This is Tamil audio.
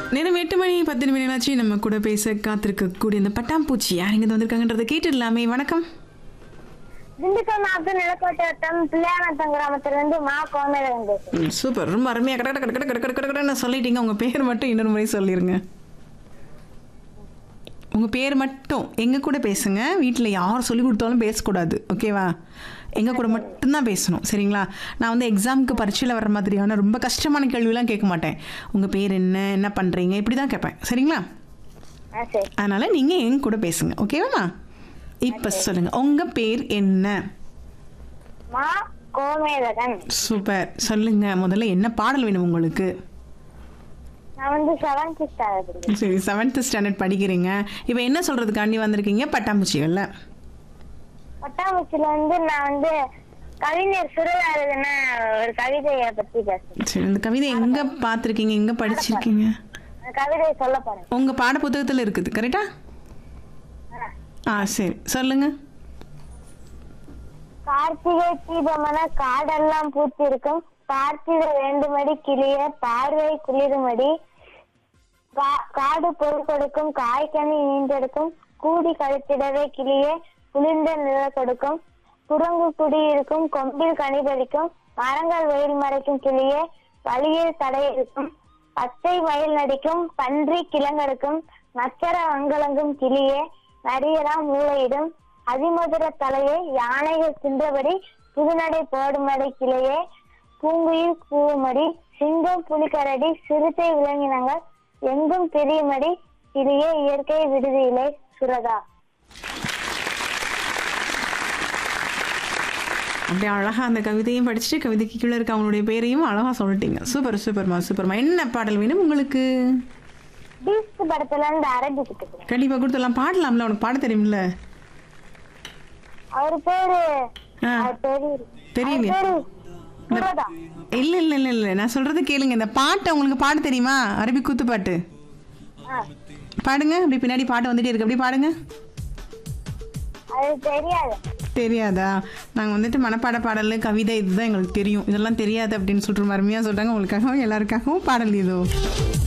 நேரம் எட்டு மணி பத்து நிமிடங்களாச்சு நம்ம கூட பேச காத்திருக்கக்கூடிய இந்த பட்டாம்பூச்சி யார் இங்க வந்திருக்காங்கன்றதை கேட்டுடலாமே வணக்கம் திண்டுக்கல் மாவட்டம் நிலக்கோட்டை வட்டம் பிள்ளையானத்தம் கிராமத்துல இருந்து மா கோமேதகன் பேசுறேன் ம், சூப்பர் ரொம்ப அருமையா கட கட கட கட கட கட கடன்னு சொல்லிட்டீங்க உங்க பேர் மட்டும் இன்னொரு முறை சொல்லிருங்க உங்க பேர் மட்டும் எங்க கூட பேசுங்க வீட்டில் யார் சொல்லி கொடுத்தாலும் பேசக்கூடாது ஓகேவா எங்க கூட மட்டும்தான் பேசணும் சரிங்களா நான் வந்து எக்ஸாமுக்கு பரீட்சையில் வர மாதிரியான ரொம்ப கஷ்டமான கேள்விலாம் கேட்க மாட்டேன் உங்க பேர் என்ன என்ன பண்றீங்க இப்படி தான் கேட்பேன் சரிங்களா ஆ சரி அதனால நீங்க எங்க கூட பேசுங்க ஓகேவாம்மா இப்போ சொல்லுங்க உங்க பேர் என்ன மா கோமேதகன் சூப்பர் சொல்லுங்க முதல்ல என்ன பாடல் வேணும் உங்களுக்கு நான் வந்து செவன்த் ஸ்டாண்டர்ட் படிக்கிறேன் சரி செவன்த் ஸ்டாண்டர்ட் படிக்கிறீங்க இப்போ என்ன சொல்றதுக்காண்டி வந்திருக்கீங்க பட்டாம்பூச்சிகள்ல பட்டாம்பூச்சில வந்து நான் வந்து கவிஞர் சுரதா எழுதின ஒரு கவிதையை பத்தி பேசுறேன் சரி இந்த கவிதை எங்க பார்த்துருக்கீங்க எங்க படிச்சிருக்கீங்க அந்த கவிதையை சொல்ல போறேன் உங்க பாட புத்தகத்துல இருக்குது கரெக்டா ஆ சரி சொல்லுங்க கார்த்திகை தீபமென காடெல்லாம் பூத்திருக்கும் பார்த்திட வேண்டுமடி கிளிய பார்வை குளிருமடி கா- காடு பொருள் கொடுக்கும் காய்கனி ஈன்றெடுக்கும் கூடி கழித்திடவே கிளியே குளிர்ந்த நில கொடுக்கும் குரங்கு குடியிருக்கும் கொம்பில் கனிபலிக்கும் மரங்கள் வெயில் மறைக்கும் கிளியே வழியில் தடை இருக்கும் பச்சை மயில் நடிக்கும் பன்றி கிழங்கெடுக்கும் நச்சர வங்கலங்கும் கிளியே நரியலாம் மூளையிடும் அதிமதுர தலையே யானைகள் தின்றபடி புதுநடை போடுமடை கிளையே பூங்குயில் கூவுமடி சிங்கம் புலிகரடி சிறுத்தை விலங்கினங்கள் எங்கும் பிரியுமடி கிளியே இயற்கை விடுதியிலே சுரதா அப்படியே அழகா அந்த கவிதையும் படிச்சுட்டு கவிதைக்கு கீழே இருக்க அவங்களுடைய பேரையும் அழகா சொல்லிட்டீங்க சூப்பர் சூப்பர்மா சூப்பர்மா என்ன பாடல் வேணும் உங்களுக்கு பீஸ்ட் படத்துல இருந்து அரபிக் கிட்ட கண்டிப்பா கொடுத்துடலாம் பாடலாம்ல உனக்கு பாட தெரியும்ல அவர் பேரு ஆ. அவர் பேரு தெரியலையா? அவர் பேரு சுரதா இல்ல இல்ல இல்ல இல்ல நான் சொல்றது கேளுங்க இந்த பாட்டை உங்களுக்கு பாட தெரியுமா அரபி கூத்து பாட்டு ஆ. பாடுங்க அப்படி பின்னாடி பாட்டு வந்துட்டே இருக்கு அப்படி பாடுங்க அது தெரியாது தெரியாதா நாங்கள் வந்துட்டு மனப்பாட பாடல் கவிதை இதுதான் எங்களுக்கு தெரியும் இதெல்லாம் தெரியாது அப்படின்னு சொல்லிட்டு அருமையாக சொல்கிறாங்க உங்களுக்காகவும் எல்லாருக்காகவும் பாடல் இதோ